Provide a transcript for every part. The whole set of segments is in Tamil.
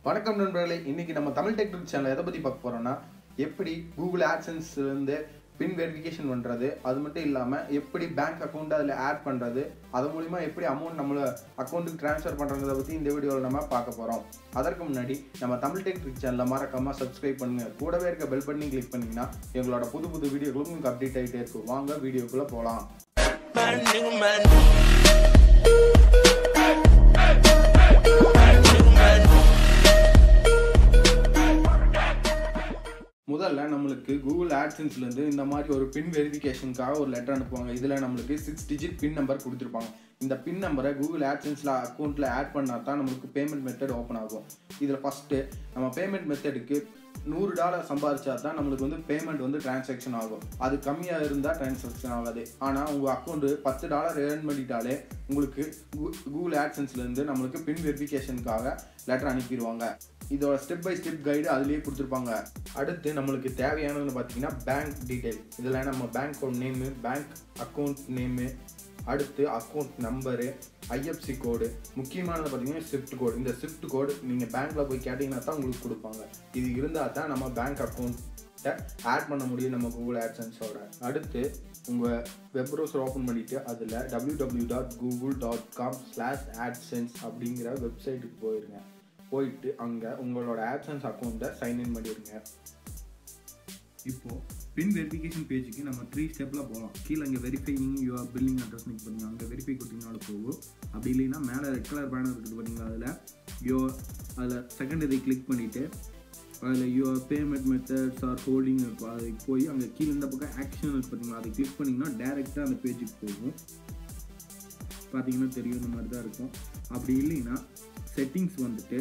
வணக்கம் நண்பர்களே இன்னைக்கு நம்ம தமிழ் டெக்னிக் சேனல் எதை பற்றி பார்க்க போறோம்னா எப்படி கூகுள் ஆட்சன்ஸ்லேருந்து பின் வெரிஃபிகேஷன் பண்ணுறது அது மட்டும் இல்லாமல் எப்படி பேங்க் அக்கௌண்ட் அதில் ஆட் பண்ணுறது அது மூலிமா எப்படி அமௌண்ட் நம்மள அக்கௌண்ட்டுக்கு ட்ரான்ஸ்ஃபர் பண்ணுறதை பற்றி இந்த வீடியோவில் நம்ம பார்க்க போகிறோம் அதற்கு முன்னாடி நம்ம தமிழ் டெக்னிக் சேனலை மறக்காமல் சப்ஸ்கிரைப் பண்ணுங்க கூடவே இருக்க பெல் பட்டனையும் கிளிக் பண்ணிங்கன்னா எங்களோட புது புது வீடியோக்களும் உங்களுக்கு அப்டேட் ஆகிட்டே இருக்கும் வாங்க வீடியோக்குள்ளே போகலாம் Man, nigga, man. முதல்ல நம்மளுக்கு கூகுள் ஆட்சன்ஸ்லேருந்து இந்த மாதிரி ஒரு பின் வெரிஃபிகேஷனுக்காக ஒரு லெட்டர் அனுப்புவாங்க இதில் நம்மளுக்கு சிக்ஸ் டிஜிட் பின் நம்பர் கொடுத்துருப்பாங்க இந்த பின் நம்பரை கூகுள் ஆட்சன்ஸில் அக்கௌண்ட்டில் ஆட் பண்ணால் தான் நம்மளுக்கு பேமெண்ட் மெத்தட் ஓப்பன் ஆகும் இதில் ஃபஸ்ட்டு நம்ம பேமெண்ட் மெத்தடுக்கு நூறு டாலர் சம்பாதிச்சா தான் நம்மளுக்கு வந்து பேமெண்ட் வந்து டிரான்சாக்ஷன் ஆகும் அது கம்மியாக இருந்தால் டிரான்சாக்ஷன் ஆகாது ஆனால் உங்கள் அக்கௌண்ட்டு பத்து டாலர் ஏர்ன் பண்ணிட்டாலே உங்களுக்கு கூ- கூகுள் ஆட்சன்ஸ்லேருந்து நம்மளுக்கு பின் வெரிஃபிகேஷனுக்காக லெட்டர் அனுப்பிடுவாங்க இதோட ஸ்டெப் பை ஸ்டெப் கைடு அதுலேயே கொடுத்துருப்பாங்க அடுத்து நம்மளுக்கு தேவையானதுன்னு பார்த்தீங்கன்னா பேங்க் டீட்டெயில் இதில் நம்ம bank name bank account name அடுத்து அக்கௌண்ட் நம்பரு ஐஎஃப்சி கோடு முக்கியமானது பார்த்தீங்கன்னா ஸ்விஃப்ட் கோடு இந்த ஸ்விஃப்ட் கோடு நீங்கள் பேங்க்கில் போய் கேட்டிங்கன்னா தான் உங்களுக்கு கொடுப்பாங்க இது இருந்தால் தான் நம்ம பேங்க் அக்கௌண்ட்டை ஆட் பண்ண முடியும் நம்ம கூகுள் ஆட்சன்ஸோட அடுத்து உங்கள் வெப் ப்ரௌசர் ஓப்பன் பண்ணிவிட்டு அதில் www.google.com dot Google dot com slash AdSense அப்படிங்கிற வெப்சைட்டுக்கு போயிருங்க போயிட்டு அங்கே உங்களோட ஆட்சன்ஸ் அக்கௌண்ட்டை சைன்இன் பண்ணிடுங்க இப்போ பின் வெரிஃபிகேஷன் பேஜுக்கு நம்ம த்ரீ ஸ்டெப்பில் போகலாம் கீழே இங்கே வெரிஃபைங் யுவர் பில்லிங் அட்ரஸ் நீங்கள் பண்ணுங்க அங்கே வெரிஃபை கொடுத்தீங்கனாலும் போகும் அப்படி இல்லைன்னா மேலே ரெட் கலர் பேனர் இருக்குது பார்த்தீங்களா அதில் யோ அதில் செகண்ட் இதை கிளிக் பண்ணிவிட்டு அதில் your payment methods are holding இருக்கும் அதுக்கு போய் அங்கே கீழே இந்த பக்கம் ஆக்ஷன் இருக்கு பார்த்தீங்களா அதை கிளிக் பண்ணிங்கன்னா டேரெக்டாக அந்த பேஜுக்கு போகும் பார்த்தீங்கன்னா தெரியும் இந்த மாதிரி தான் இருக்கும் அப்படி இல்லைன்னா செட்டிங்ஸ் வந்துட்டு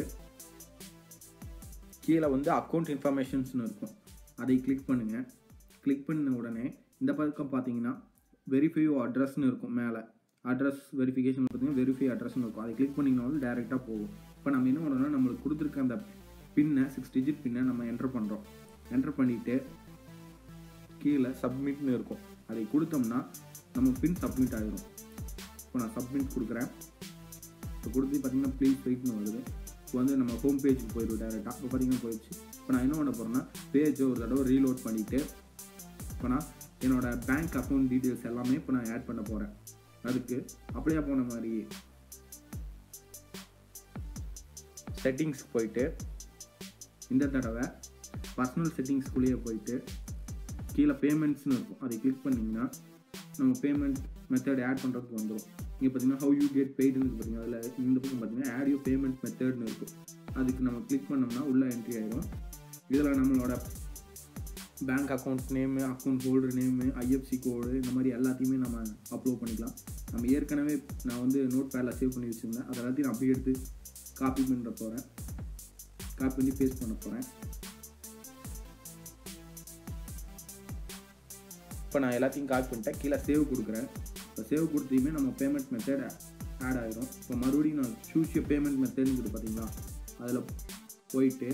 கீழே வந்து அக்கௌண்ட் இன்ஃபர்மேஷன்ஸ்னு இருக்கும் அதை கிளிக் பண்ணுங்கள் கிளிக் பண்ண உடனே இந்த பக்கம் பார்த்தீங்கன்னா வெரிஃபை அட்ரஸ்னு இருக்கும் மேலே அட்ரஸ் வெரிஃபிகேஷன் பார்த்தீங்கன்னா வெரிஃபை அட்ரஸ்னு இருக்கும் அதை கிளிக் பண்ணிங்கனாலும் டேரெக்டாக போகும் இப்போ நம்ம என்ன பண்ணோம்னா நம்மளுக்கு கொடுத்துருக்க அந்த பின்னை சிக்ஸ் டிஜிட் பின்னை நம்ம என்டர் பண்ணுறோம் என்டர் பண்ணிவிட்டு கீழே சப்மிட்னு இருக்கும் அதை கொடுத்தோம்னா நம்ம பின் சப்மிட் ஆகிரும் இப்போ நான் சப்மிட் கொடுக்குறேன் இப்போ கொடுத்து பார்த்தீங்கன்னா ப்ளீஸ் வெயிட்னு வருது இப்போ வந்து நம்ம ஹோம் பேஜுக்கு போயிடும் டேரெக்டாக இப்போ பார்த்தீங்கன்னா போயிடுச்சு இப்போ நான் என்ன பண்ண போகிறேன்னா பேஜை ஒரு தடவை ரீலோட் பண்ணிவிட்டு இப்போ நான் என்னோட பேங்க் அக்கௌண்ட் டீட்டெயில்ஸ் எல்லாமே இப்போ நான் ஆட் பண்ண போகிறேன் அதுக்கு அப்படியே போன மாதிரி செட்டிங்ஸ் போயிட்டு இந்த தடவை பர்சனல் செட்டிங்ஸ்குள்ளேயே போயிட்டு கீழே பேமெண்ட்ஸ்னு இருக்கும் அதை கிளிக் பண்ணிங்கன்னா நம்ம பேமெண்ட் மெத்தட் ஆட் பண்ணுறதுக்கு வந்துடும் இங்கே பார்த்தீங்கன்னா ஹவு யூ கெட் பெய்டுன்னு பார்த்தீங்கன்னா அதில் இந்த பக்கம் பார்த்தீங்கன்னா ஆட் யூ பேமெண்ட் மெத்தட்னு இருக்கும் அதுக்கு நம்ம கிளிக் பண்ணோம்னா உள்ளே என்ட்ரி ஆயிடும் இதில் நம்மளோட bank account name account holder name IFSC code இந்த மாதிரி எல்லாத்தையுமே நம்ம அப்லோட் பண்ணிக்கலாம் நம்ம ஏற்கனவே நான் வந்து நோட் பேடில் சேவ் பண்ணி வச்சுருந்தேன் அதை எல்லாத்தையும் நான் அப்படியே எடுத்து காப்பி பண்ண போகிறேன் காப்பி பண்ணி பேஸ்ட் பண்ண போகிறேன் இப்போ நான் எல்லாத்தையும் காப்பி பண்ணிட்டேன் கீழே சேவ் கொடுக்குறேன் இப்போ சேவ் கொடுத்தையுமே நம்ம பேமெண்ட் மெத்தட் ஆட் ஆகிரும் இப்போ மறுபடியும் நான் சூஸ் பேமெண்ட் மெத்தட்னு பார்த்தீங்களா அதில் போயிட்டு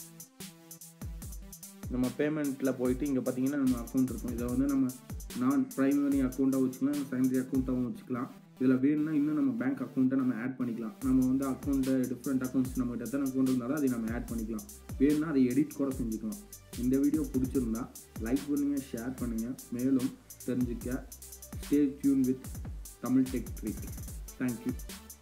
நம்ம பேமெண்ட்டில் போயிட்டு இங்கே பார்த்தீங்கன்னா நம்ம அக்கௌண்ட் இருக்கும் இதை வந்து நம்ம நான் ப்ரைமரி அக்கௌண்ட்டாக வச்சுக்கலாம் செகண்டரி அக்கௌண்ட்டாகவும் வச்சுக்கலாம் இதில் வேணும்னா இன்னும் நம்ம பேங்க் அக்கௌண்ட்டை நம்ம ஆட் பண்ணிக்கலாம் நம்ம வந்து அக்கௌண்ட்டை டிஃப்ரெண்ட் அக்கௌண்ட்ஸ் நம்மகிட்ட எத்தனை அக்கௌண்ட் இருந்தாலும் அதை நம்ம ஆட் பண்ணிக்கலாம் வேணும்னா அதை எடிட் கூட செஞ்சுக்கலாம் இந்த வீடியோ பிடிச்சிருந்தா லைக் பண்ணுங்கள் ஷேர் பண்ணுங்கள் மேலும் தெரிஞ்சுக்க stay tuned with Tamil tech trick thank you